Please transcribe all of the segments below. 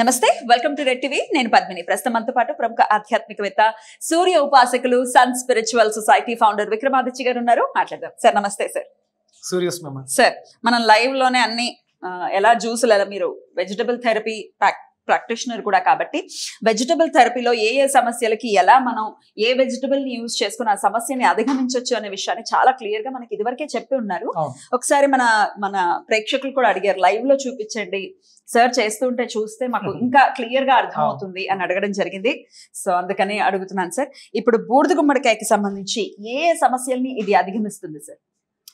నమస్తే welcome to red TV నేను పద్మిని ప్రస్తుతం మనతో పాటు ప్రముఖ ఆధ్యాత్మికవేత్త సూర్య ఉపాసకులు sun spiritual society founder Vikramaditya గారు ఉన్నారు మాట్లాడదాం సార్ నమస్తే సార్ సూరియస్ మెమన్ సార్ మనం లైవ్ లోనే అన్ని ఆ, ఎలా జ్యూసులు ఎలా మీరు వెజిటబుల్ థెరపీ ప్రాక్టీషనర్ కూడా కాబట్టి వెజిటబుల్ థెరపీలో ఏ ఏ సమస్యలకి ఎలా మనం ఏ వెజిటబుల్ ని యూజ్ చేసుకుని ఆ సమస్యని అధిగమించవచ్చు అనే విషయాన్ని చాలా క్లియర్ గా మనకి ఇదివరకే చెప్పి ఉన్నారు అవును. ఒకసారి మన మన ప్రేక్షకులు కూడా అడిగారు లైవ్ లో చూపించండి సార్ చేస్తుంటే చూస్తే మాకు Mhm. ఇంకా క్లియర్ గా అర్థం అవుతుంది అని అడగడం జరిగింది సో అందుకని అడుగుతున్నాను సార్ ఇప్పుడు బూడిద గుమ్మడికాయకి సంబంధించి ఏ ఏ సమస్యల్ని ఇది అధిగమిస్తుంది సార్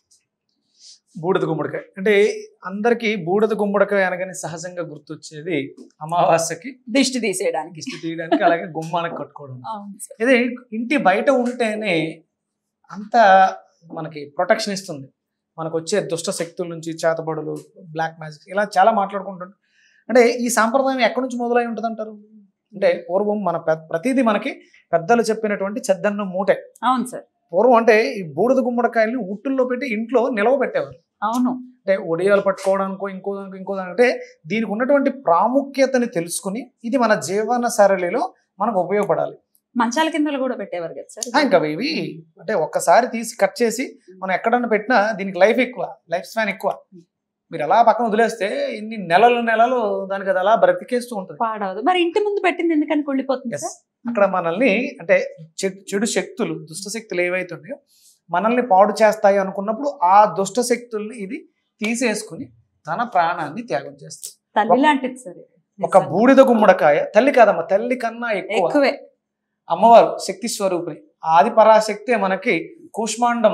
బూడిద గుమ్మడికాయ అంటే అందరికి బూడిద గుమ్మడికాయ అనగానే సహజంగా గుర్తొచ్చేది అమావాస్యకి దిష్టి తీసేయడానికి దిష్టి తీయడానికి అలాగే గుమ్మానికి కట్టుకోవడం అవును సార్ ఇది ఇంటి బయట ఉంటేనే అంత మనకి ప్రొటెక్షన్ ఇస్తుంది మనకు వచ్చే దుష్ట శక్తుల నుంచి చేతబడులు బ్లాక్ మ్యాజిక్ ఇలా చాలా మాట్లాడుకుంటుంటాం అంటే ఈ సాంప్రదాయం ఎక్కడి నుంచి మొదలై ఉంటుంది అంటారు అంటే పూర్వం మన పె- ప్రతిదీ మనకి పెద్దలు చెప్పినటువంటి చెద్దన్న మూటే అవును సార్ పూర్వం అంటే ఈ బూడిద గుమ్మడికాయల్ని ఉట్టుల్లో పెట్టి ఇంట్లో నిలవ పెట్టేవారు అవును అంటే ఒడియాలు పట్టుకోవడానికో ఇంకో దానికో ఇంకో దానికి అంటే దీనికి ఉన్నటువంటి ప్రాముఖ్యతని తెలుసుకుని ఇది మన జీవన సరళిలో మనకు ఉపయోగపడాలి మంచాల కిందలు కూడా పెట్టేవారు కదా సార్ ఆ, ఇంకా ఇవి అంటే ఒక్కసారి తీసి కట్ చేసి మనం ఎక్కడన్నా పెట్టినా దీనికి లైఫ్ ఎక్కువ లైఫ్ స్పాన్ ఎక్కువ మీరు ఎలా పక్కన వదిలేస్తే ఇన్ని నెలలు నెలలు దానికి అది అలా బ్రతికేస్తూ ఉంటుంది పాడవదు మరి ఇంటి ముందు పెట్టింది ఎందుకని కుళ్ళిపోతుంది Yes. సార్ అక్కడ మనల్ని అంటే చె- చెడు శక్తులు దుష్ట శక్తులు ఏవైతే ఉన్నాయో మనల్ని పాడు చేస్తాయి అనుకున్నప్పుడు ఆ దుష్ట శక్తుల్ని ఇది తీసేసుకుని తన ప్రాణాన్ని త్యాగం చేస్తుంది తల్లి లాంటిది సార్ ఇది. ఒక బూడిద గుమ్మడికాయ తల్లి కాదమ్మా తల్లి కన్నా ఎక్కువ ఎక్కువే అమ్మవారు శక్తి స్వరూపిణి ఆది పరాశక్తే మనకి కూష్మాండం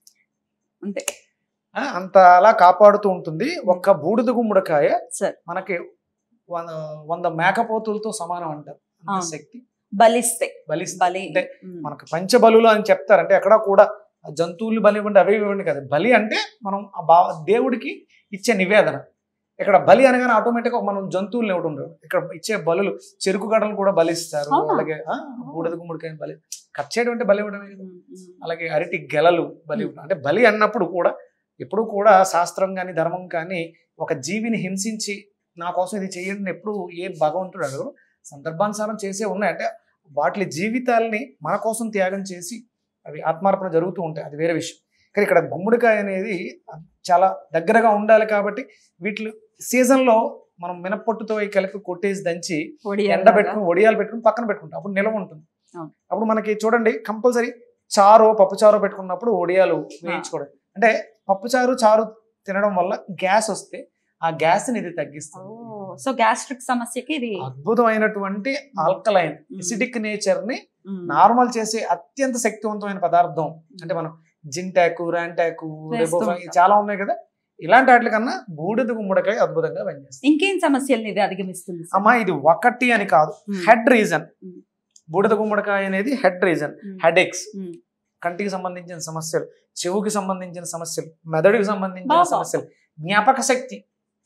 అంతే ఆ, అంత అలా కాపాడుతూ ఉంటుంది ఒక్క బూడిద గుమ్మడికాయ సార్ మనకి వంద వంద మేకపోతులతో సమానం అంటారు అంత అవును. శక్తి బలిస్తే బలిస్తే బలి అంటే ఉమ్. మనకి పంచబలులు అని చెప్తారు అంటే ఎక్కడ కూడా ఆ జంతువులు బలి ఇవ్వండి అవి ఇవ్వండి కదా బలి అంటే మనం ఆ బా దేవుడికి ఇచ్చే నివేదన ఇక్కడ బలి అనగానే ఆటోమేటిక్గా మనం జంతువులు ఇవ్వడం ఉండదు ఇక్కడ ఇచ్చే బలులు చెరుకు గడలు కూడా బలిస్తారు అవునా? అలాగే ఆ, బూడిద గుమ్మడికాయ బలి కట్ చేయడం అంటే బలి ఇవ్వడమే కదా. ఉమ్, ఉమ్. అలాగే అరటి గెలలు బలి ఇవ్వడం అంటే బలి అన్నప్పుడు కూడా ఎప్పుడు కూడా శాస్త్రం కానీ ధర్మం కానీ ఒక జీవిని హింసించి నా కోసం ఇది చేయండి ఎప్పుడు ఏ భగవంతుడు అడగరు సందర్భానుసారం చేసే ఉన్నాయి అంటే వాటి జీవితాల్ని మన కోసం త్యాగం చేసి అవి ఆత్మార్పణ జరుగుతూ ఉంటాయి అది వేరే విషయం కానీ ఇక్కడ గుమ్మడికాయ అనేది చాలా దగ్గరగా ఉండాలి కాబట్టి వీటి సీజన్లో మనం మినపొట్టుతో అవి కలిపి కొట్టేసి దంచి ఒడియాలు ఎండ పెట్టుకుని వడియాలు పెట్టుకుని పక్కన పెట్టుకుంటాం అప్పుడు నిలవ ఉంటుంది అవును. అప్పుడు మనకి చూడండి కంపల్సరీ చారో పప్పు చారో పెట్టుకున్నప్పుడు వడియాలు వేయించుకోవడం అంటే పప్పు చారు చారు తినడం వల్ల గ్యాస్ వస్తే ఆ గ్యాస్ ని ఇది తగ్గిస్తుంది సో గ్యాస్ట్రిక్ సమస్యకి ఇది అద్భుతమైనటువంటి ఆల్కలైన్ ఉమ్. ఎసిడిక్ నేచర్ ని ఉమ్. నార్మల్ చేసే అత్యంత శక్తివంతమైన పదార్థం అంటే మనం జింటాకు ర్యాంటాకు వేస్తూ రెబోఫా ఉంటాం. చాలా ఉన్నాయి కదా ఇలాంటి వాటి కన్నా బూడిద గుమ్మడికాయ అద్భుతంగా పనిచేస్తుంది ఇంకేం సమస్యల్ని ఇది అధిగమిస్తుంది సార్? అమ్మా ఇది ఒకటి అని కాదు ఉమ్. హెడ్ రీజన్ ఉమ్. బూడిద గుమ్మడికాయ అనేది హెడ్ రీజన్ ఉమ్. హెడేక్స్ ఉమ్. కంటికి సంబంధించిన సమస్యలు చెవుకి సంబంధించిన సమస్యలు మెదడుకి సంబంధించిన బాబా. సమస్యలు జ్ఞాపక శక్తి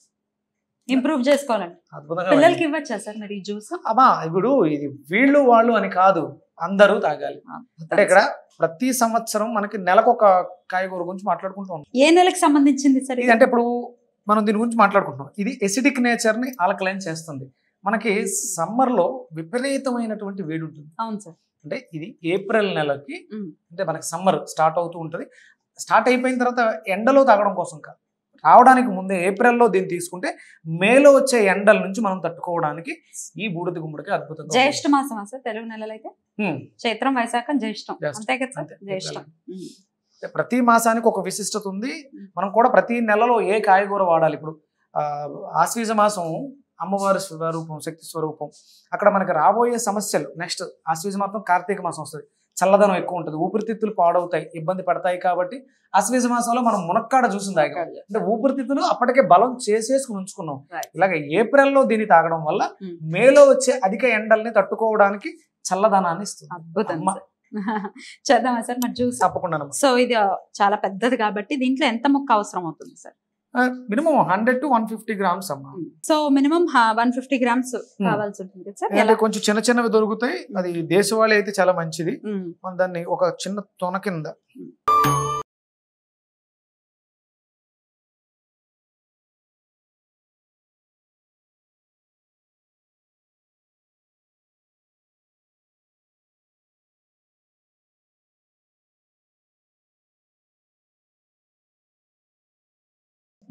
ఇంప్రూవ్ చేసుకోవాలండి అద్భుతంగా పిల్లలకి పనిచేస్తుంది. ఇవ్వచ్చా సార్ మరి ఈ జ్యూస్ అమ్మా ఇప్పుడు ఇది వీళ్ళు వాళ్ళు అని కాదు అందరూ తాగాలి అంటే ఇక్కడ ప్రతి సంవత్సరం మనకి నెలకు ఒక కాయగూర గురించి మాట్లాడుకుంటూ ఉంటాం ఏ నెలకు సంబంధించింది సార్ ఇది అంటే ఇప్పుడు మనం దీని గురించి మాట్లాడుకుంటున్నాం ఇది ఎసిడిక్ నేచర్ ని ఆల్కలైన్ చేస్తుంది మనకి సమ్మర్ లో విపరీతమైనటువంటి వేడి ఉంటుంది అవును సార్ అంటే ఇది ఏప్రిల్ నెలకి ఉమ్. అంటే మనకి సమ్మర్ స్టార్ట్ అవుతూ ఉంటుంది స్టార్ట్ అయిపోయిన తర్వాత ఎండలో తాగడం కోసం కాదు రావడానికి ముందే ఏప్రిల్లో దీన్ని తీసుకుంటే మేలో వచ్చే ఎండల నుంచి మనం తట్టుకోవడానికి ఈ బూడిద గుమ్మడికి అద్భుతంగా జ్యేష్ఠ మాసం సార్ తెలుగు నెలలు అయితే ఉమ్, చైత్రం వైశాఖం జ్యేష్టం జ్యేష్టం. అంతే కదా సార్ అంతే. జ్యేష్టం ఉమ్. అంటే ప్రతి మాసానికి ఒక విశిష్టత ఉంది మనం కూడా ప్రతి నెలలో ఏ కాయగూర వాడాలి ఇప్పుడు ఆ, ఆశ్వీజ మాసం అమ్మవారి స్వరూపం శక్తి స్వరూపం అక్కడ మనకి రాబోయే సమస్యలు నెక్స్ట్ ఆశ్వీజ మాసం కార్తీక మాసం వస్తుంది చల్లదనం ఎక్కువ ఉంటుంది ఊపిరితిత్తులు పాడవుతాయి ఇబ్బంది పడతాయి కాబట్టి ఆశ్వీజ మాసంలో మనం మునక్కాడ చూసిన తాగాం అంటే ఊపిరితిత్తులు అప్పటికే బలం చేసేసుకుని ఉంచుకున్నాం Right. ఇలాగ ఏప్రిల్లో దీన్ని తాగడం వల్ల ఉమ్. మేలో వచ్చే అధిక ఎండల్ని తట్టుకోవడానికి చల్లదనాన్ని ఇస్తుంది అద్భుతం అమ్మ. సార్ చేద్దామా సార్ మరి జ్యూస్ తప్పకుండా సో ఇది ఆ, చాలా పెద్దది కాబట్టి దీంట్లో ఎంత ముక్క అవసరం అవుతుంది sir minimum hundred to one fifty grams అమ్మా so minimum one fifty grams కావాల్సి ఉంటుంది కదా సార్ అంటే ఎలా కొంచెం చిన్న చిన్నవి దొరుకుతాయి అది దేశవాళీ అయితే చాలా మంచిది ఉమ్. మనం దాన్ని ఒక చిన్న తొన కింద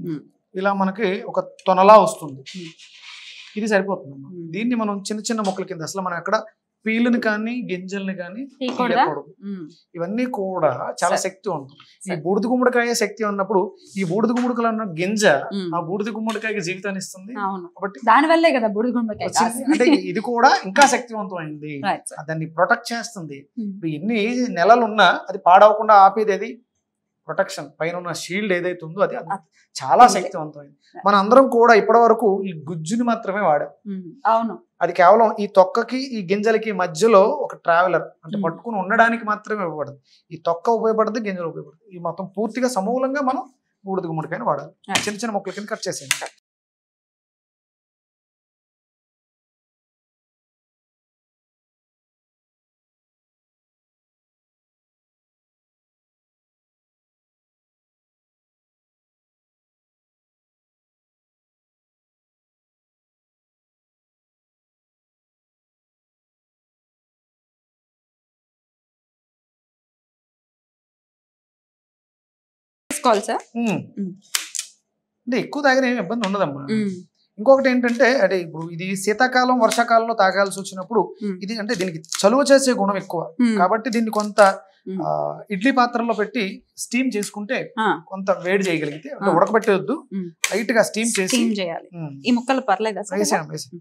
ఉమ్. ఇలా మనకి ఒక తొనలా వస్తుంది ఉమ్. ఇది సరిపోతుంది ఉమ్. దీన్ని మనం చిన్న చిన్న మొక్కల కింద అసలు మనం ఎక్కడ పీలుని కానీ గింజల్ని కానీ తీయకూడదా తీయకూడదు ఉమ్. ఇవన్నీ కూడా చాలా సరే. శక్తి ఉంటుంది ఈ సరే. బూడిద గుమ్మడికాయ శక్తి ఉన్నప్పుడు ఈ బూడిద గుమ్మడికలో ఉన్న గింజ ఉమ్. ఆ బూడిద గుమ్మడికాయకి జీవితాన్ని ఇస్తుంది అవును కాబట్టి దాని వల్లే కదా బుడిద గుమ్మడికాయ వచ్చింది. అంటే ఇది కూడా ఇంకా శక్తివంతమైంది రైట్ సార్ దాన్ని ప్రొటెక్ట్ చేస్తుంది ఉమ్. ఇప్పుడు ఎన్ని నెలలు ఉన్నా అది పాడవకుండా ఆపేది అది ప్రొటెక్షన్ పైన ఉన్న షీల్డ్ ఏదైతే ఉందో అది అది చాలా ఉంది. శక్తివంతమైంది మన అందరం కూడా ఇప్పటి వరకు ఈ గుజ్జుని మాత్రమే వాడాం ఉమ్. అవును అది కేవలం ఈ తొక్కకి ఈ గింజలకి మధ్యలో ఒక ట్రావెలర్ అంటే Hmm. పట్టుకుని ఉండడానికి మాత్రమే ఉపయోగపడదు ఈ తొక్క ఉపయోగపడుతుంది గింజలు ఉపయోగపడుతుంది ఈ మొత్తం పూర్తిగా సమూలంగా మనం బూడిద గుమ్మడికాయని వాడాలి Right. చిన్న చిన్న మొక్కల కింద కట్ చేసేయండి తీసుకోవాలి సార్ Hmm. Hmm. అంటే ఎక్కువ తాగిన ఏమి ఇబ్బంది ఉండదమ్మా ఉమ్. ఇంకొకటి ఏంటంటే అంటే ఇప్పుడు ఇది శీతాకాలం వర్షాకాలంలో తాగాల్సి వచ్చినప్పుడు Hmm. ఇది అంటే దీనికి చలువ చేసే గుణం ఎక్కువ ఉమ్. కాబట్టి దీన్ని కొంత Hmm. ఆ, ఇడ్లీ పాత్రలో పెట్టి స్టీమ్ చేసుకుంటే ఆ. కొంత వేడి చేయగలిగితే అంటే ఆ. ఉడకబెట్టేయొద్దు Hmm. లైట్ గా స్టీమ్ చేసి స్టీమ్ చేయాలి ఉమ్, ఈ ముక్కలు పర్లేదా సార్ వేసేయండి వేసేయండి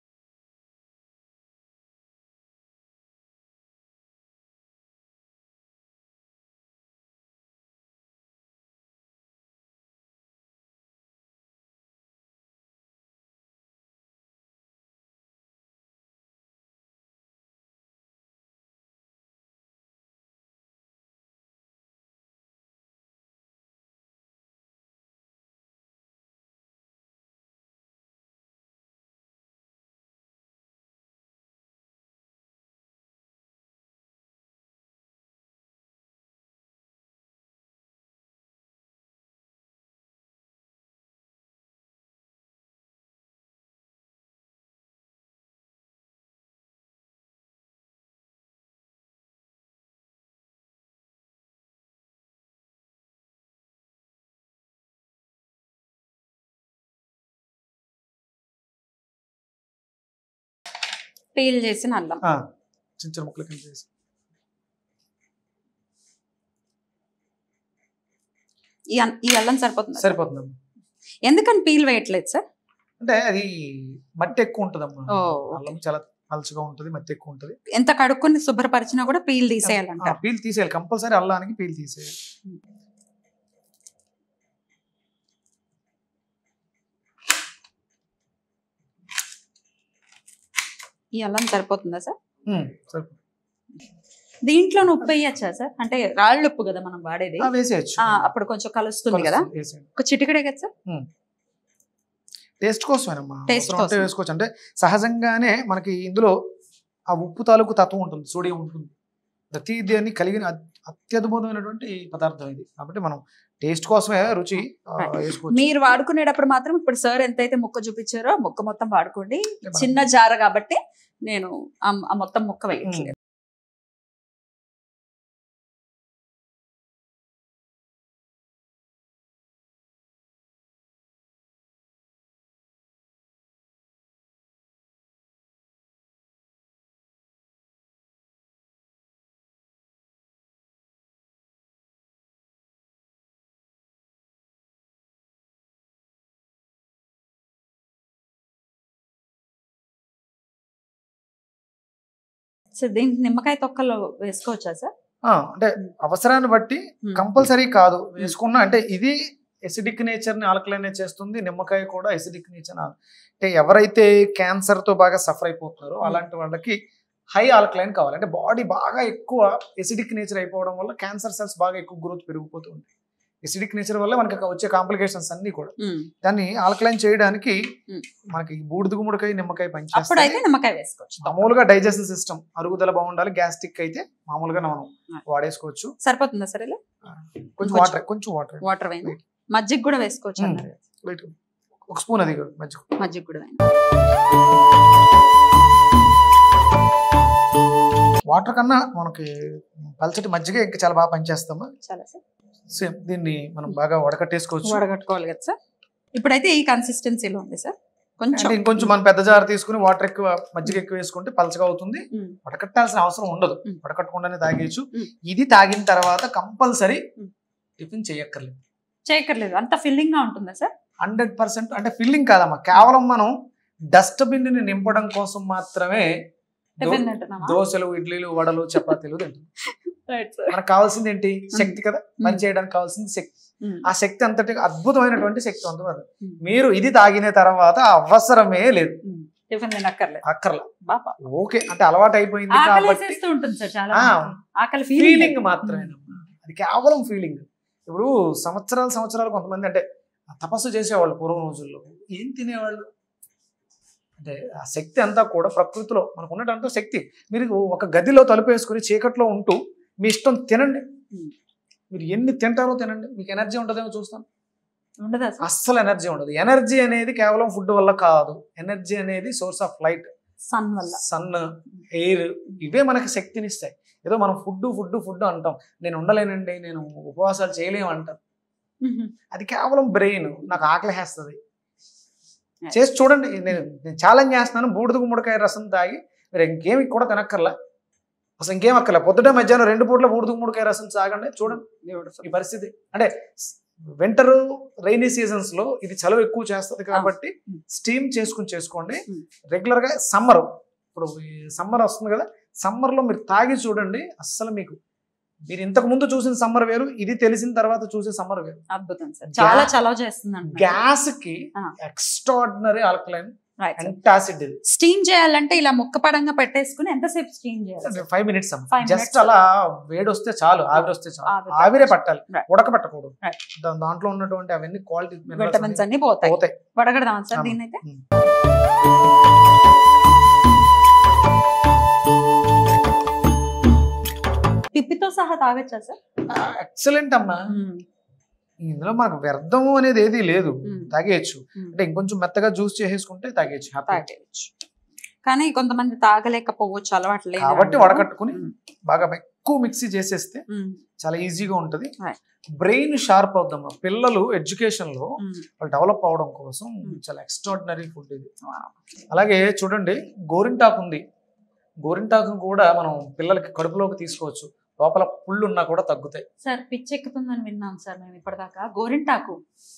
పీల్ చేసిన అల్లం ఆ, చిన్న చిన్న ముక్కలు కింద చేసి ఈ అన్- ఈ అల్లం సరిపోతుంది సరిపోతుందమ్మా ఎందుకని పీల్ వేయట్లేదు సార్ అంటే అది మట్టి ఎక్కువ ఉంటుందమ్మా ఓ, అల్లం చాలా పలుచగా ఉంటుంది మట్టి ఎక్కువ ఉంటుంది ఎంత కడుక్కొని శుభ్రపరిచినా కూడా పీల్ తీసేయాలంట ఆ, పీల్ తీసేయాలి కంపల్సరీ అల్లానికి పీల్ తీసేయాలి ఈ అల్లం సరిపోతుందా సార్ ఉమ్, సరిపోతుంది దీంట్లో ఉప్పు వేయచ్చా సార్ అంటే రాళ్ళు ఉప్పు కదా మనం వాడేది ఆ, వేసేయచ్చు ఆ, అప్పుడు కొంచెం కలుస్తుంది కదా కలుస్తుంది, వేసేయండి ఒక చిటికడే కదా సార్ టేస్ట్ కోసమేనమ్మా Taste అవసరం ఉంటే కోసం. వేసుకోవచ్చు అంటే సహజంగానే మనకి ఇందులో ఆ ఉప్పు తాలూకు తత్వం ఉంటుంది సోడియం ఉంటుంది ప్రతి దాన్ని కలిగిన అత్- అత్యద్భుతమైనటువంటి పదార్థం ఇది కాబట్టి మనం టేస్ట్ కోసమే రుచి ఆ, Right. వేసుకోవచ్చు మీరు వాడుకునేటప్పుడు మాత్రం ఇప్పుడు సార్ ఎంతైతే ముక్క చూపించారో ఆ ముక్క మొత్తం వాడుకోండి మనం- చిన్న జార కాబట్టి నేను ఆ- ఆ మొత్తం ముక్క వేయట్లేదు సో దీనికి నిమ్మకాయ తొక్కలు వేసుకోవచ్చా సార్ ఆ, అంటే అవసరాన్ని బట్టి Hmm. కంపల్సరీ కాదు వేసుకున్నా అంటే ఇది ఎసిడిక్ నేచర్ ని ఆల్కలైన్ చేస్తుంది నిమ్మకాయ కూడా ఎసిడిక్ నేచర్ అంటే ఎవరైతే క్యాన్సర్ తో బాగా సఫర్ అయిపోతున్నారో Hmm. అలాంటి వాళ్ళకి హై ఆల్కలైన్ కావాలి అంటే బాడీ బాగా ఎక్కువ ఎసిడిక్ నేచర్ అయిపోవడం వల్ల క్యాన్సర్ సెల్స్ బాగా ఎక్కువ గ్రోత్ పెరిగిపోతూ ఉంటాయి ఎసిడిక్ నేచర్ వల్ల మనకి వచ్చే కాంప్లికేషన్స్ అన్ని కూడా ఉమ్. దాన్ని ఆల్కలైన్ చేయడానికి Hmm. మనకి బూడిద గుమ్మడికాయ నిమ్మకాయ అప్పుడు పనిచేస్తాయి అయితే నిమ్మకాయ వేసుకోవచ్చు మామూలుగా డైజెషన్ సిస్టమ్ అరుగుదల బాగుండాలి గ్యాస్ట్రిక్ అయితే మామూలుగా మనం Hmm. వాడేసుకోవచ్చు సరిపోతుందా సార్ ఇలా కొంచెం కొంచెం. వాటర్ కొంచెం వాటర్ వాటర్ వేయండి మజ్జిగ కూడా వేసుకోవచ్చు ఉమ్. అన్నారు లైట్ ఒక స్పూన్ అది మధ్య మజ్జిగ కూడా వేయండి వాటర్ కన్నా మనకి పల్చటి మజ్జిగ ఇంకా చాలా బాగా పనిచేస్తాము చాలా సార్ సేమ్ దీన్ని మనం బాగా వడకట్టేసుకోవచ్చు వడగట్టుకోవాలి కదా సార్ ఇప్పుడైతే ఈ కన్సిస్టెన్సీలో ఉంది సార్ కొంచెం అంటే ఇంకొంచెం మనం పెద్ద జార్ తీసుకుని వాటర్ ఎక్కువ మజ్జిగ ఎక్కువ వేసుకుంటే పలచగా అవుతుంది ఉమ్, వడకట్టాల్సిన అవసరం ఉండదు మ్. వడకట్టకుండానే తాగేయచ్చు మ్. ఇది తాగిన తర్వాత కంపల్సరీ మ్. టిఫిన్ చేయక్కర్లేదు చేయక్కర్లేదు అంత ఫిల్లింగ్ గా ఉంటుందా సార్ హండ్రెడ్ పర్సెంట్ అంటే ఫిల్లింగ్ కాదమ్మా కేవలం మనం డస్ట్బిన్ ని నింపడం కోసం మాత్రమే దో- టిఫిన్ తింటున్నామా దోశలు ఇడ్లీలు వడలు చపాతీలు తింటాం రైట్ సార్ మనకు కావాల్సింది ఏంటి శక్తి కదా పని చేయడానికి కావాల్సింది శక్తి ఆ శక్తి అంతటి అద్భుతమైనటువంటి శక్తి ఉంటుంది మ్. మీరు ఇది తాగిన తర్వాత అవసరమే లేదు టిఫిన్ తినక్కర్లేదు అక్కర్లా బాబా ఓకే అంటే అలవాటు అయిపోయింది ఆకలి కాబట్టి వేసేస్తూ ఉంటుంది సార్ చాలా ఆ, మందికి. ఆకలి ఫీలింగ్ ఫీలింగ్ మాత్రమేనమ్మా అది కేవలం ఫీలింగ్ ఇప్పుడు సంవత్సరాలు సంవత్సరాలు కొంతమంది అంటే తపస్సు చేసేవాళ్ళు పూర్వం రోజుల్లో ఏం తినేవాళ్ళు అంటే ఆ శక్తి అంతా కూడా ప్రకృతిలో మనకు ఉన్నటంతా శక్తి మీరు ఒక గదిలో తలుపు వేసుకుని చీకట్లో ఉంటూ మీ ఇష్టం తినండి Hmm. మీరు ఎన్ని తింటారో తినండి మీకు ఎనర్జీ ఉంటుందేమో చూస్తాను ఉండదా సార్ అస్సలు ఎనర్జీ ఉండదు ఎనర్జీ అనేది కేవలం ఫుడ్ వల్ల కాదు ఎనర్జీ అనేది సోర్స్ ఆఫ్ లైట్ సన్ వల్ల సన్ ఎయిర్ ఇవే మనకి శక్తిని ఇస్తాయి ఏదో మనం ఫుడ్ ఫుడ్ ఫుడ్ అంటాం నేను ఉండలేనండి నేను ఉపవాసాలు చేయలేము అంటాం అది కేవలం బ్రెయిన్ నాకు ఆకలి వేస్తుంది చేసి చూడండి నేను నేను ఛాలెంజ్ చేస్తున్నాను బూడిద గుమ్మడికాయ రసం తాగి మీరు ఇంకేమి కూడా తినక్కర్లా అసలు ఇంకేం అక్కర్లే పొద్దుట మధ్యాహ్నం రెండు పూట్ల బూడిద గుమ్మడికాయ రసం తాగండి చూడండి ఈ పరిస్థితి అంటే వింటర్ రైనీ సీజన్స్ లో ఇది చలువ ఎక్కువ చేస్తుంది కాబట్టి Hmm. స్టీమ్ చేసుకుని చేసుకోండి Hmm. రెగ్యులర్ గా సమ్మర్ ఇప్పుడు సమ్మర్ వస్తుంది కదా సమ్మర్ లో మీరు తాగి చూడండి అస్సలు మీకు మీరు ఇంతకు ముందు చూసిన సమ్మర్ వేరు ఇది తెలిసిన తర్వాత చూసే సమ్మర్ వేరు అద్భుతం సార్ చాలా చలవ చేస్తుంది అంటున్నారు. గ్యాస్ కి Ah. Extraordinary alkaline Right, sir. Antacid ఇది స్టీమ్ చేయాలంటే ఇలా ముక్క పడంగా పెట్టేసుకుని ఎంతసేపు స్టీమ్ చేయాలి five minutes Five just minutes. అలా వేడి వస్తే చాలు ఆవిరి వస్తే చాలు ఆవిరి ఆవిరే పట్టాలి Right. ఉడకబెట్టకూడదు Right. దా- దాంట్లో ఉన్నటువంటి అవన్నీ క్వాలిటీ విటమిన్స్ అన్ని పోతాయి పోతాయి వడగడదాం సార్ అవును. దీన్ని అయితే ఉమ్. పిప్పితో సహా తాగొచ్చా సార్ ఎక్సలెంట్ అమ్మా ఇందులో మనకు వ్యర్థము అనేది ఏది లేదు ఉమ్. తాగేయచ్చు అంటే ఇంకొంచెం మెత్తగా జ్యూస్ చేసేసుకుంటే తాగేయచ్చు హ్యాపీ తాగేయచ్చు కానీ కొంతమంది తాగలేకపోవచ్చు అలవాటు లేదు కాబట్టి అంటారు. వడకట్టుకుని ఉమ్. బాగా ఎక్కువ మిక్సీ చేసేస్తే ఉమ్. చాలా ఈజీగా ఉంటది Right. బ్రెయిన్ షార్ప్ అవుద్దమ్మా పిల్లలు ఎడ్యుకేషన్ లో ఉమ్. వాళ్ళు డెవలప్ అవడం కోసం Hmm. చాలా ఎక్స్ట్రాడినరీ ఫుడ్ ఇది అలాగే చూడండి గోరింటాకు ఉంది గోరింటాకు కూడా మనం పిల్లలకి కడుపులోకి తీసుకోవచ్చు లోపల పుళ్ళు ఉన్నా కూడా తగ్గుతాయి సార్ పిచ్చెక్కుతుందని విన్నాం సార్ మేము ఇప్పటిదాకా గోరింటాకు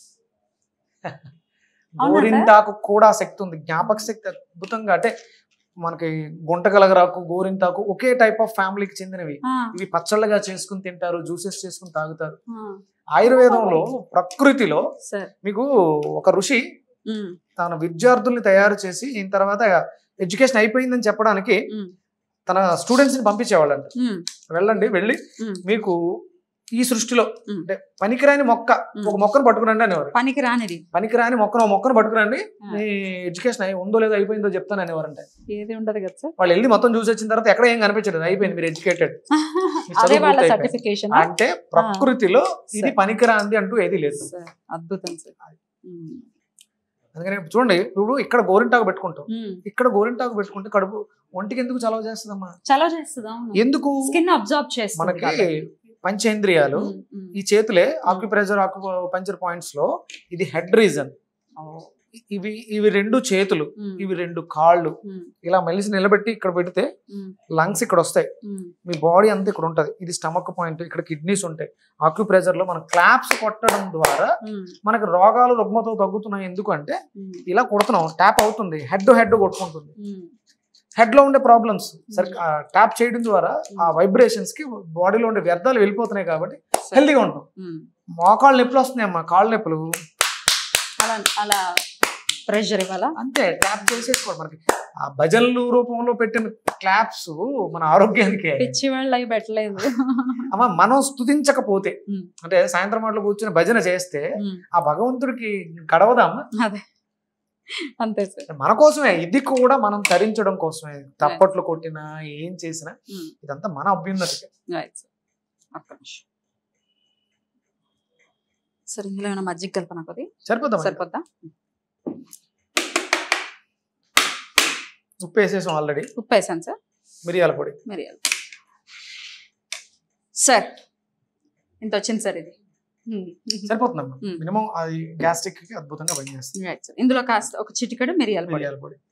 అవునా సార్? గోరింటాకు కూడా శక్తి ఉంది జ్ఞాపక శక్తి అద్భుతంగా అంటే మనకి గుంటగలగరాకు గోరింటాకు ఒకే టైప్ ఆఫ్ ఫ్యామిలీకి చెందినవి ఆ, ఇవి పచ్చళ్ళగా చేసుకుని తింటారు జ్యూసెస్ చేసుకుని తాగుతారు ఆ. ఆయుర్వేదంలో ప్రకృతిలో సార్ మీకు ఒక ఋషి ఉమ్, తన విద్యార్థుల్ని తయారు చేసి దీని తర్వాత ఎడ్యుకేషన్ అయిపోయిందని చెప్పడానికి ఉమ్, తన స్టూడెంట్స్ ని పంపించేవాళ్ళంట ఉమ్, వెళ్ళండి వెళ్ళి ఉమ్, మీకు ఈ సృష్టిలో ఉమ్. అంటే పనికిరాని మొక్క ఉమ్. ఒక మొక్కను పట్టుకురండి అనేవారు పనికి రానిది పనికిరాని మొక్కను ఒక మొక్కను పట్టుకురండి ఆ. మీ ఎడ్యుకేషన్ అయి ఉందో లేదో అయిపోయిందో చెప్తాను అనేవారంటే ఏది ఉండదు కదా సార్ వాళ్ళు వెళ్ళి మొత్తం చూసి వచ్చిన తర్వాత ఎక్కడ ఏం కనిపించలేదు అయిపోయింది మీరు ఎడ్యుకేటెడ్ అదే వాళ్ళ పూర్తి అయిపోయింది. సర్టిఫికేషన్ అంటే ప్రకృతిలో ఇది సరే. పనికిరాంది అంటూ ఏది లేదు సార్ అద్భుతం సార్ ఉమ్, అందుకని చూడండి ఇప్పుడు ఇక్కడ గోరింటాకు పెట్టుకుంటాం ఉమ్. ఇక్కడ గోరింటాకు పెట్టుకుంటే కడుపు ఒంటికి ఎందుకు చలవ చేస్తుందమ్మా చలవ చేస్తుంది అవును ఎందుకు స్కిన్ అబ్జార్బ్ చేస్తుంది మనకి కాబట్టి. పంచేంద్రియాలు ఉమ్, ఉమ్. ఈ చేతులే ఆక్యుప్రెజర్ ఆక్యుపంచర్ పాయింట్స్ లో ఇది హెడ్ రీజన్ ఓ, ఇవి ఇవి రెండు చేతులు ఉమ్, ఇవి రెండు కాళ్ళు ఉమ్, ఇలా మెలిసి నిలబెట్టి ఇక్కడ పెడితే ఉమ్, లంగ్స్ ఇక్కడ వస్తాయి ఉమ్, మీ బాడీ అంతా ఇక్కడ ఉంటది ఇది స్టమక్ పాయింట్ ఇక్కడ కిడ్నీస్ ఉంటాయి ఆక్యుప్రెజర్ లో మనం క్లాప్స్ కొట్టడం ద్వారా ఉమ్, మనకి రోగాలు రుగ్మతో తగ్గుతున్నాయి ఎందుకంటే ఉమ్, ఇలా కొడుతున్నాం ట్యాప్ అవుతుంది హెడ్ హెడ్ కొట్టుకుంటుంది ఉమ్. హెడ్ లో ఉండే ప్రాబ్లమ్స్ సరి ట్యాప్ చేయడం ద్వారా ఆ వైబ్రేషన్స్ కి బాడీలో ఉండే వ్యర్థాలు వెళ్ళిపోతున్నాయి కాబట్టి హెల్తీగా ఉంటాం ఉమ్. మోకాళ్ళు నొప్పులు వస్తున్నాయి అమ్మా కాళ్ళ నొప్పులు అలా అలా ప్రెషర్ ఇవ్వాలా అంతే ట్యాప్ చేసేసుకోవాలి మనకి ఆ భజనలు రూపంలో పెట్టిన క్లాప్స్ మన ఆరోగ్యానికి పిచ్చి వాళ్ళు అవి పెట్టలేదు అమ్మ మనం స్తుతించకపోతే ఉమ్. అంటే సాయంత్రం మాటలు కూర్చొని భజన చేస్తే ఉమ్, ఆ భగవంతుడికి గడవదా అమ్మ అదే అంతే సార్ మన కోసమే ఇది కూడా మనం తరించడం కోసమే తప్పట్లు కొట్టినా ఏం చేసినా ఉమ్, ఇదంతా మన అభ్యున్నతికి రైట్ సార్ ఒక్క నిమిషం సార్ ఇందులో ఏమైనా మజ్జిగ కలపనా కొద్ది సరిపోద్దాం సరిపోద్దా ఉప్పు వేసేసాం ఆల్రెడీ ఉప్పు వేసాను సార్ మిరియాల పొడి మిరియాలు సార్ ఇంత వచ్చింది సార్ ఇది Hmm. సరిపోతుందమ్మా Hmm. మినిమం అది గ్యాస్ట్రిక్ కి అద్భుతంగా పనిచేస్తుంది Right, sir. ఇందులో కాస్త ఒక చిటికెడు మిరియాల పొడి మిరియాల పొడి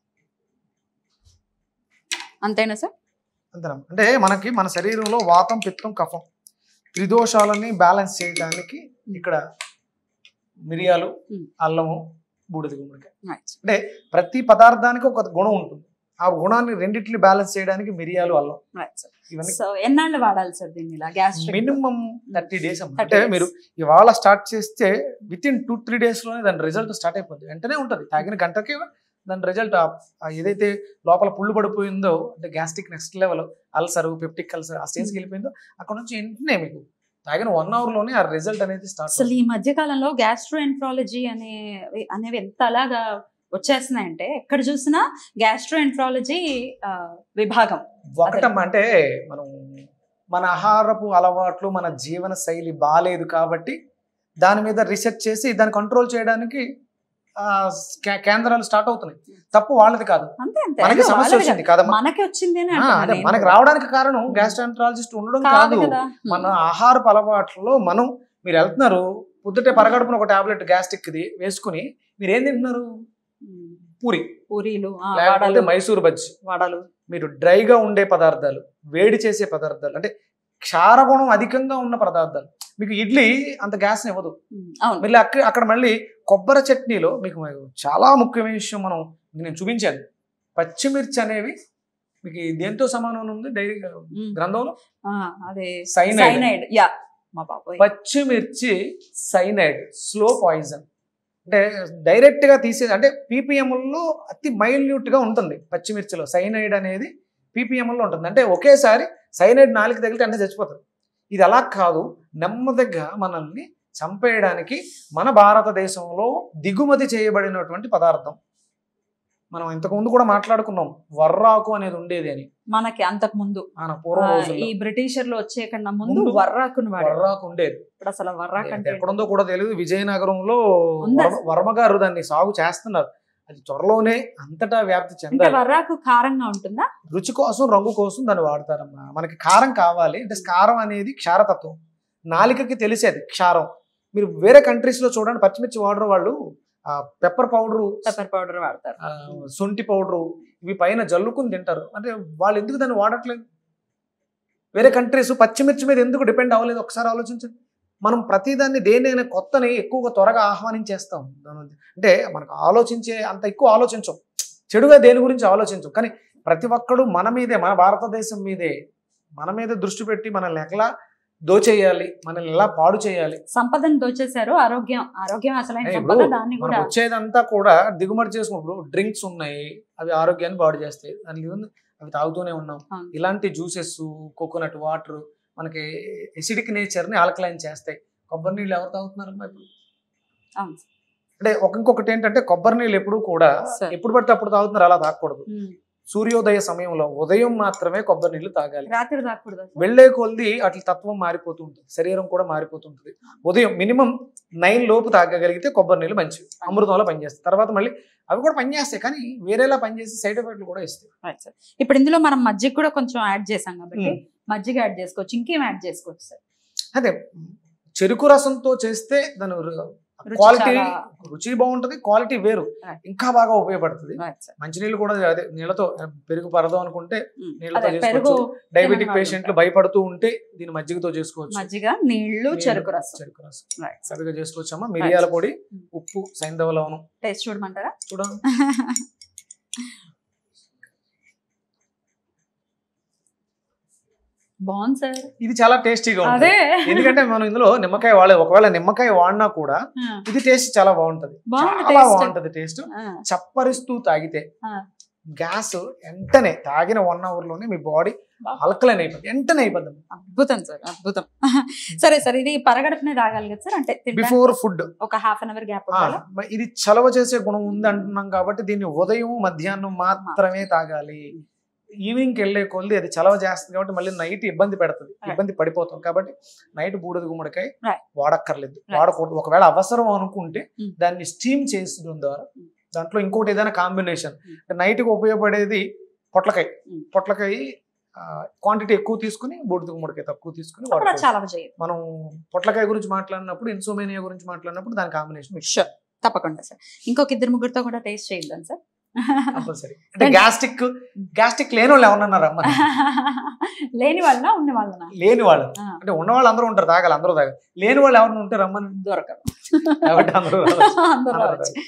అంతేనా సార్ అంతేనమ్మా అంటే మనకి మన శరీరంలో వాతం పిత్తం కఫం త్రిదోషాలని బ్యాలెన్స్ చేయడానికి ఇక్కడ మిరియాలు Hmm. అల్లము బూడిద గుమ్మడికాయ Right, sir. అంటే ప్రతి పదార్థానికి ఒక గుణం ఉంటుంది ఆ గుణాన్ని రెండింటిని బ్యాలెన్స్ చేయడానికి మిరియాలు అల్లం Right, sir. ఇవన్నీ సో ఎన్నాళ్ళు వాడాలి సార్ దీన్ని ఇలా గ్యాస్ట్రిక్ మినిమం థర్టీ డేస్ 30 అంటే days. మీరు ఇవాళ స్టార్ట్ చేస్తే within two three days లోనే దాని రిజల్ట్ స్టార్ట్ అయిపోతుంది వెంటనే ఉంటుంది తాగిన గంటకే దాని రిజల్ట్ ఏదైతే లోపల పుళ్ళు పడిపోయిందో అంటే gastric next level ulcer peptic ulcer ఆ స్టేజ్కి వెళ్ళిపోయిందో అక్కడ నుంచి వెంటనే మీకు తాగిన వన్ అవర్ లోనే ఆ రిజల్ట్ అనేది స్టార్ట్ అసలు ఈ మధ్య కాలంలో గ్యాస్ట్రోఎంట్రాలజీ అనే అనేవి ఎంత అలాగా వచ్చేస్తున్నాయంటే ఎక్కడ చూసినా గ్యాస్ట్రోఎంట్రాలజీ విభాగం ఒకటమ్మా అంటే మనం మన ఆహారపు అలవాట్లు మన జీవన శైలి బాగాలేదు కాబట్టి దాని మీద రీసెర్చ్ చేసి దాన్ని కంట్రోల్ చేయడానికి ఆ, కే- కేంద్రాలు స్టార్ట్ అవుతున్నాయి తప్పు వాళ్ళది కాదు అంతే అంతే మనకి అయ్యో, సమస్య వాళ్ళది వచ్చింది కాదు. కదమ్మా మనకి వచ్చింది అని ఆ, అంటున్నా అదే నేను. మనకి రావడానికి కారణం గ్యాస్ట్రాంట్రాలజిస్ట్ ఉండడం కాదు కాదు కదా మన ఆహారపు అలవాట్లలో మనం మీరు వెళ్తున్నారు పొద్దుటే పరగడుపున ఒక టాబ్లెట్ గ్యాస్ట్రిక్ ది వేసుకుని మీరు ఏం తింటున్నారు ఉమ్. పూరి పూరీలు ఆ, లేకపోతే వడలు మైసూర్ బజ్జి వడలు మీరు డ్రైగా ఉండే పదార్థాలు వేడి చేసే పదార్థాలు అంటే క్షారగుణం అధికంగా ఉన్న పదార్థాలు మీకు ఇడ్లీ అంత గ్యాస్ ఇవ్వదు ఉమ్, అవును మళ్ళీ అక్కడ అక్కడ మళ్ళీ కొబ్బరి చట్నీలో మీకు చాలా ముఖ్యమైన విషయం మనం నేను చూపించాను పచ్చిమిర్చి అనేవి మీకు దేంతో సమానం ఉంది డైరీ ఉమ్. గ్రంథంలో ఆ, అదే సైనైడ్ సైనైడ్ యా మా బాబోయ్ పచ్చిమిర్చి సైనైడ్ స్లో పాయిజన్ అంటే డైరెక్ట్ గా తీసేది అంటే పీపీఎంలో అతి మైల్యూట్ గా ఉంటుంది పచ్చిమిర్చిలో సైనైడ్ అనేది పీపీఎంలో ఉంటుంది అంటే ఒకేసారి సైనైడ్ నాలుగు తగిలితే అంటే చచ్చిపోతారు ఇది అలా కాదు నెమ్మదిగా మనల్ని చంపేయడానికి మన భారతదేశంలో దిగుమతి చేయబడినటువంటి పదార్థం మనం ఇంతకుముందు కూడా మాట్లాడుకున్నాం వర్రాకు అనేది ఉండేది అని మనకి అంతకు ముందు మన పూర్వ ఆ, రోజుల్లో ఈ బ్రిటిషర్లు వచ్చే కన్నా ముందు ముందు వర్రాకును వాడారు వర్రాకు ఉండేది ఇప్పుడు అసలు వర్రాక్ అంటే ఎక్కడుందో కూడా తెలియదు విజయనగరంలో ఉందా? వర్మ- వర్మ గారు దాన్ని సాగు చేస్తున్నారు అది త్వరలోనే అంతటా వ్యాప్తి అంటే చెందాలి వర్రాకు కారంగా ఉంటుందా రుచి కోసం రంగు కోసం దాన్ని వాడతారమ్మా మనకి కారం కావాలి అంటే కారం అనేది క్షారతత్వం నాలికకి తెలిసేది క్షారం మీరు వేరే కంట్రీస్ లో చూడండి పచ్చిమిర్చి వాడరు వాళ్ళు పెప్పర్ పౌడరు పెప్పర్ పౌడర్ వాడతారు శొంఠి పౌడరు ఇవి పైన జల్లుకుని తింటారు అంటే వాళ్ళు ఎందుకు దాన్ని వాడట్లేదు వేరే కంట్రీస్ పచ్చిమిర్చి మీద ఎందుకు డిపెండ్ అవ్వలేదు ఒకసారి ఆలోచించండి మనం ప్రతిదాన్ని దేనైనా కొత్తని ఎక్కువగా త్వరగా ఆహ్వానించేస్తాం దాని- అంటే మనకు ఆలోచించే అంత ఎక్కువ ఆలోచించం చెడుగా దేని గురించి ఆలోచించం కానీ ప్రతి ఒక్కడు మన మీదే మన భారతదేశం మీదే మన మీద దృష్టి పెట్టి మనల్ని ఎట్లా దోచేయాలి మనల్ని ఎలా పాడు చేయాలి సంపదను దోచేశారు ఆరోగ్యం ఆరోగ్యం అసలైన ఏ, సంపద ఇప్పుడు దాన్ని మనకు కూడా వచ్చేదంతా కూడా దిగుమతి చేసుకున్నప్పుడు డ్రింక్స్ ఉన్నాయి అవి ఆరోగ్యాన్ని పాడు చేస్తాయి దానికి ఉంది, అవి తాగుతూనే ఉన్నాం అవును. ఇలాంటి జ్యూసెస్ కోకోనట్ వాటర్ మనకి ఎసిడిక్ నేచర్ ని ఆల్కలైన్ చేస్తాయి కొబ్బరి నీళ్ళు ఎవరు తాగుతున్నారమ్మా ఇప్పుడు అవును. అంటే ఒక ఇంకొకటి ఏంటంటే కొబ్బరి నీళ్ళు ఎప్పుడు కూడా సరే. ఎప్పుడు పడితే అప్పుడు తాగుతున్నారు అలా తాగకూడదు ఉమ్. సూర్యోదయ సమయంలో ఉదయం మాత్రమే కొబ్బరి నీళ్ళు తాగాలి రాత్రి తాకూడదు వెళ్ళే కొద్ది అట్ల తత్వం మారిపోతూ ఉంటుంది శరీరం కూడా మారిపోతుంటుంది ఉదయం మినిమం నైన్ లోపు తాగగలిగితే కొబ్బరి నీళ్ళు మంచివి అమృతంలో పనిచేస్తాయి తర్వాత మళ్ళీ అవి కూడా పనిచేస్తాయి కానీ వేరేలా పనిచేసి సైడ్ ఎఫెక్ట్లు కూడా ఇస్తాయి రైట్ సార్ ఇప్పుడు ఇందులో మనం మజ్జిగ కూడా కొంచెం యాడ్ చేసాం కాబట్టి ఉమ్. మజ్జిగ యాడ్ చేసుకోవచ్చు ఇంకేం యాడ్ చేసుకోవచ్చు సార్ అదే చెరుకు రసంతో చేస్తే దాని రు- రుచి క్వాలిటీ చాలా- రుచి బాగుంటది క్వాలిటీ వేరు Right. ఇంకా బాగా ఉపయోగపడుతుంది రైట్ సార్ మంచినీళ్ళు కూడా అదే నీళ్ళతో పెరుగు పరదాం అనుకుంటే ఉమ్. నీళ్ళతో అదే పెరుగు చేసుకోవచ్చు డయాబెటిక్ తినని పేషెంట్లు వాళ్ళు భయపడుతూ ఉంటే దీని మజ్జిగతో చేసుకోవచ్చు మజ్జిగ నీళ్లు నీళ్ళు, చెరుకు రసం చెరుకు రసం రైట్ సార్ చక్కగా చేసుకోవచ్చమ్మా మిరియాల పొడి ఉమ్. ఉప్పు సైంధవ లవణం టేస్ట్ చూడమంటారా చూడండి బాగుంది సార్ ఇది చాలా టేస్టీగా ఉంటుంది అదే ఎందుకంటే మనం ఇందులో నిమ్మకాయ వాడే ఒకవేళ నిమ్మకాయ వాడినా కూడా ఆ, ఇది టేస్ట్ చాలా బాగుంటది బాగుంది చాలా taste. బాగుంటది టేస్ట్ ఆ, చప్పరిస్తూ తాగితే ఆ. గ్యాస్ వెంటనే తాగిన వన్ అవర్ లోనే మీ బాడీ బా. అలకలైన అయిపోద్ది వెంటనే అయిపోద్ది అద్భుతం సార్ అద్భుతం సరే సార్ ఇది పరగడుపునే తాగాలి కదా సార్ అంటే తినడానికి బిఫోర్ ఫుడ్ ఒక హాఫ్ అన్ అవర్ గ్యాప్ ఉండాలి ఇది చలవ చేసే గుణం ఉంది అంటున్నాం కాబట్టి దీన్ని ఉదయం మధ్యాహ్నం మాత్రమే తాగాలి ఈవినింగ్కి వెళ్ళే కొద్ది అది చలవ చేస్తుంది కాబట్టి మళ్ళీ నైట్ ఇబ్బంది పెడుతుంది Right. ఇబ్బంది పడిపోతాం కాబట్టి నైట్ బూడిద గుమ్మడికాయ Right. వాడక్కర్లేదు Right. వాడకూడదు ఒకవేళ అవసరం అనుకుంటే Mm. దాన్ని స్టీమ్ చేసడం ద్వారా Mm. దాంట్లో ఇంకోటి ఏదైనా కాంబినేషన్ Mm. నైట్కి ఉపయోగపడేది పొట్లకాయ Mm. పొట్లకాయ క్వాంటిటీ ఎక్కువ తీసుకుని బూడిద గుమ్మడికాయ తక్కువ తీసుకుని అప్పుడు అది వాడుకోవచ్చు. చాలా చేయదు మనం పొట్లకాయ గురించి మాట్లాడినప్పుడు ఇన్సోమేనియా గురించి మాట్లాడినప్పుడు దాని కాంబినేషన్ షూర్ తప్పకుండా సార్ ఇంకొక ఇద్దరు ముగ్గురితో కూడా టేస్ట్ చేద్దాం సార్ కంపల్సరీ అంటే గ్యాస్ట్రిక్ గ్యాస్ట్రిక్ లేని వాళ్ళు ఎవరన్నారు అమ్మ లేని వాళ్ళ ఉన్న వాళ్ళనా లేని వాళ్ళు ఆ. అంటే ఉన్న వాళ్ళు అందరూ ఉంటారు తాగాలి అందరూ తాగాలి లేని వాళ్ళు ఎవరైనా ఉంటే రమ్మని దొరకరు కాబట్టి అందరూ రావచ్చు. అందరూ అందరూ రావచ్చు.